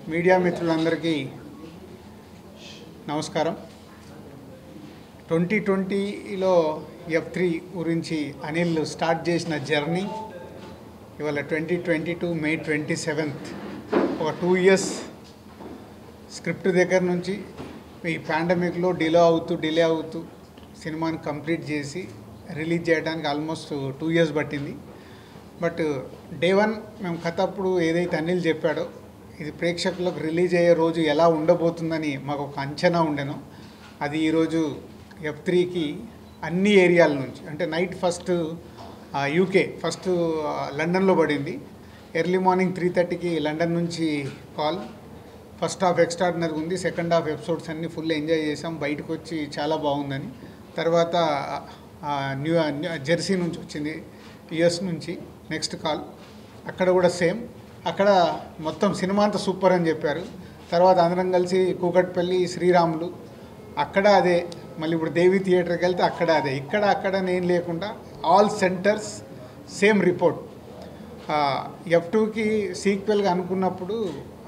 media మిత్రులందరికీ నమస్కారం twenty ట్వంటీలో ఎఫ్ త్రీ గురించి అనిల్ స్టార్ట్ చేసిన జర్నీ ఇవాళ twenty twenty two May twenty seventh ఒక టూ ఇయర్స్ స్క్రిప్ట్ దగ్గర నుంచి ఈ పాండమిక్లో డిలే అవుతూ డిలే అవుతూ సినిమాని కంప్లీట్ చేసి రిలీజ్ చేయడానికి ఆల్మోస్ట్ టూ ఇయర్స్ పట్టింది బట్ డే వన్ మేము కథ అప్పుడు ఏదైతే అనిల్ చెప్పాడో ఇది ప్రేక్షకులకు రిలీజ్ అయ్యే రోజు ఎలా ఉండబోతుందని మాకు ఒక అంచనా ఉండెను అది ఈరోజు ఎఫ్ త్రీకి అన్ని ఏరియాల నుంచి అంటే నైట్ ఫస్ట్ యూకే ఫస్ట్ లండన్లో పడింది ఎర్లీ మార్నింగ్ త్రీ థర్టీకి లండన్ నుంచి కాల్ ఫస్ట్ హాఫ్ ఎక్స్ట్రాడినరీ ఉంది సెకండ్ హాఫ్ ఎపిసోడ్స్ అన్నీ ఫుల్ ఎంజాయ్ చేసాం బయటకు వచ్చి చాలా బాగుందని తర్వాత ఆ, న్యూ న్యూ- జెర్సీ నుంచి వచ్చింది యుఎస్ నుంచి నెక్స్ట్ కాల్ అక్కడ కూడా సేమ్ అక్కడ మొత్తం సినిమా అంతా సూపర్ అని చెప్పారు తర్వాత అందరం కలిసి కూకట్పల్లి శ్రీరాములు అక్కడ అదే మళ్ళీ ఇప్పుడు దేవి థియేటర్కి వెళ్తే అక్కడ అదే ఇక్కడ అక్కడ నేను లేకుండా all centres same report F టూకి సీక్వెల్గా అనుకున్నప్పుడు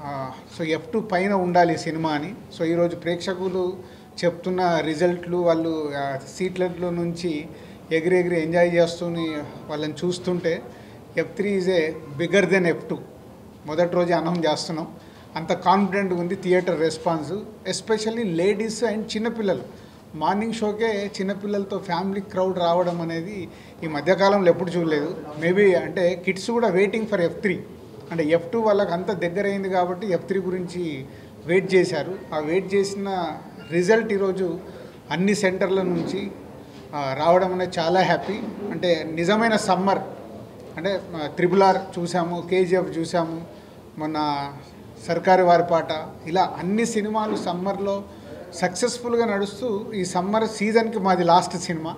సో ఎఫ్ టూ పైన ఉండాలి ఈ సినిమా అని సో ఈరోజు ప్రేక్షకులు చెప్తున్న రిజల్ట్లు వాళ్ళు ఆ, సీట్లలో నుంచి ఎగిరెగిరి ఎంజాయ్ చేస్తూని వాళ్ళని చూస్తుంటే F three is a bigger then F two మొదటి రోజు అనౌన్స్ చేస్తున్నాం అంత కాన్ఫిడెంట్ ఉంది theatre response especially ladies and చిన్నపిల్లలు మార్నింగ్ షోకే చిన్నపిల్లలతో ఫ్యామిలీ క్రౌడ్ రావడం అనేది ఈ మధ్యకాలంలో ఎప్పుడు చూడలేదు మేబీ అంటే కిడ్స్ కూడా వెయిటింగ్ ఫర్ ఎఫ్ త్రీ అంటే ఎఫ్ టూ వాళ్ళకి అంత దగ్గర అయింది కాబట్టి ఎఫ్ త్రీ గురించి వెయిట్ చేశారు ఆ వెయిట్ చేసిన రిజల్ట్ ఈరోజు అన్ని సెంటర్ల నుంచి ఆ, రావడం అనేది చాలా హ్యాపీ అంటే నిజమైన సమ్మర్ అంటే త్రిబుల్ ఆర్ చూసాము కేజీఎఫ్ చూసాము మొన్న సర్కారు వారి పాట ఇలా అన్ని సినిమాలు సమ్మర్లో సక్సెస్ఫుల్గా నడుస్తూ ఈ సమ్మర్ సీజన్కి మాది లాస్ట్ సినిమా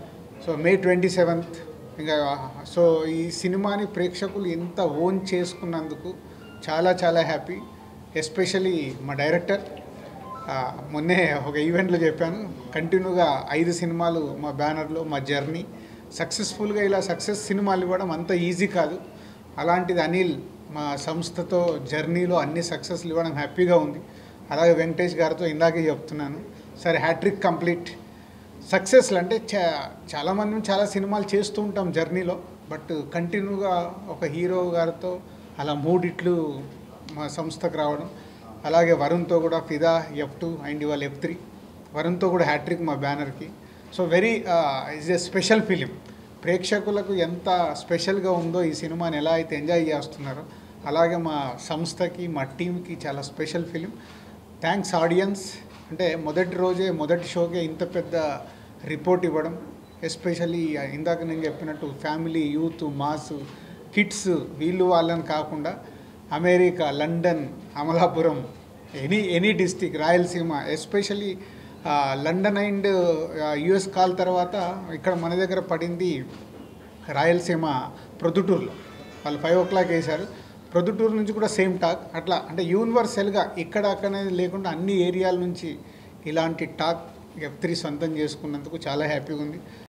సో మే ట్వంటీ సెవెంత్ ఇంకా సో ఈ సినిమాని ప్రేక్షకులు ఎంత ఓన్ చేసుకున్నందుకు చాలా చాలా హ్యాపీ ఎస్పెషలీ మా డైరెక్టర్ ఆ, మొన్నే ఒక ఈవెంట్లో చెప్పాను కంటిన్యూగా ఐదు సినిమాలు మా బ్యానర్లో మా జర్నీ సక్సెస్ఫుల్గా ఇలా సక్సెస్ సినిమాలు ఇవ్వడం అంత ఈజీ కాదు అలాంటిది అనిల్ మా సంస్థతో జర్నీలో అన్ని సక్సెస్లు ఇవ్వడం హ్యాపీగా ఉంది అలాగే వెంకటేష్ గారితో ఇందాకే చెప్తున్నాను సరే హ్యాట్రిక్ కంప్లీట్ సక్సెస్లు అంటే చా చాలామంది చాలా సినిమాలు చేస్తూ ఉంటాం జర్నీలో బట్ కంటిన్యూగా ఒక హీరో గారితో అలా మూడిట్లు మా సంస్థకు రావడం అలాగే వరుణ్తో కూడా ఫిదా ఎఫ్ టూ అండ్ ఇవాళ ఎఫ్ త్రీ వరుణ్తో కూడా హ్యాట్రిక్ మా బ్యానర్కి so very is a special film ప్రేక్షకులకు ఎంత స్పెషల్గా ఉందో ఈ సినిమాని ఎలా అయితే ఎంజాయ్ చేస్తున్నారో అలాగే మా సంస్థకి మా టీంకి చాలా స్పెషల్ ఫిలిం థ్యాంక్స్ ఆడియన్స్ అంటే మొదటి రోజే మొదటి షోకే ఇంత పెద్ద రిపోర్ట్ ఇవ్వడం ఎస్పెషల్లీ ఇందాక నేను చెప్పినట్టు ఫ్యామిలీ యూత్ మాస్ కిడ్స్ వీళ్ళు వాళ్ళని కాకుండా America London Amalapuram any any district Rayalaseema especially London and US call తర్వాత ఇక్కడ మన దగ్గర పడింది రాయలసీమ ప్రొద్దుటూరులో వాళ్ళు ఫైవ్ ఓ క్లాక్ వేశారు ప్రొద్దుటూరు నుంచి కూడా సేమ్ టాక్ అట్లా అంటే యూనివర్సల్గా ఇక్కడ అక్కడ అనేది లేకుండా అన్ని ఏరియాల నుంచి ఇలాంటి టాక్ ఎఫ్ త్రీ సొంతం చేసుకున్నందుకు చాలా హ్యాపీగా ఉంది